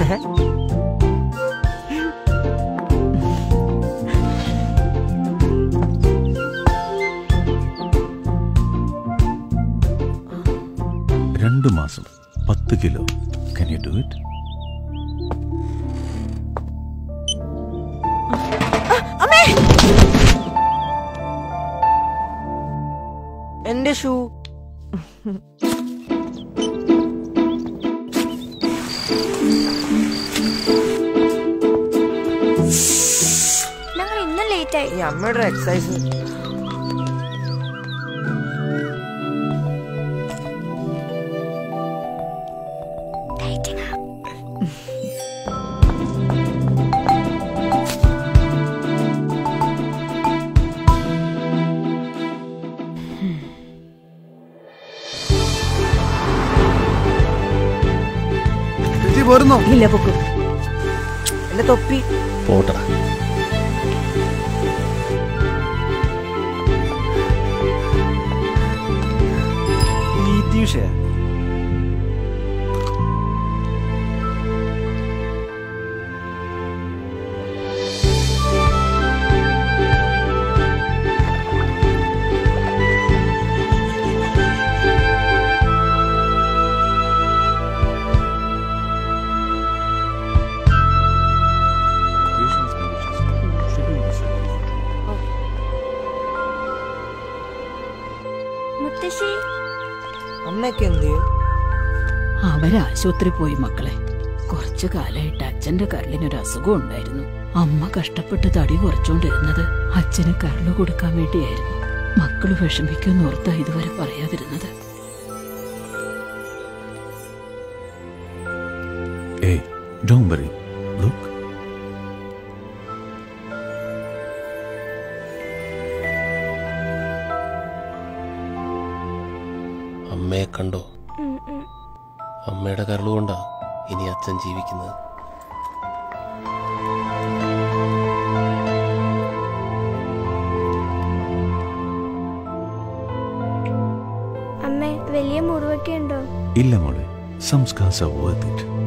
രണ്ടു മാസം പത്ത് kilo can you do it എന്റെ ഷൂ ഞങ്ങൾ ഇന്നും ലേറ്റ് ആയി ഈ അമ്മയുടെ എക്സസൈസ് ചേച്ചി പോരുന്നോ ഇല്ല പൊക്കു എന്റെ തൊപ്പി പോട്ടടാ നീതീഷേ മുത്തശ്ശി അമ്മയൊക്കെ എന്ത് ചെയ്യും അവരാശുപത്രി പോയി മക്കളെ കുറച്ചു കാലമായിട്ട് അച്ഛന്റെ കരളിനൊരു അസുഖം ഉണ്ടായിരുന്നു അമ്മ കഷ്ടപ്പെട്ട് തടി കുറച്ചോണ്ടിരുന്നത് അച്ഛന് കരള് കൊടുക്കാൻ വേണ്ടിയായിരുന്നു മക്കള് വിഷമിക്കുമെന്ന് ഓർത്താ ഇതുവരെ പറയാതിരുന്നത് ഏയ് ഡോൺ വറി ലുക്ക് അമ്മയെ കണ്ടോ ഉം, ഉം. അമ്മയുടെ കരളുകൊണ്ടാ ഇനി അച്ഛൻ ജീവിക്കുന്നത് അമ്മേ വലിയ മുറിവൊക്കെ ഉണ്ടോ ഇല്ല മോളെ സംസ്കാസ് ആർ വർത്ത് ഇറ്റ്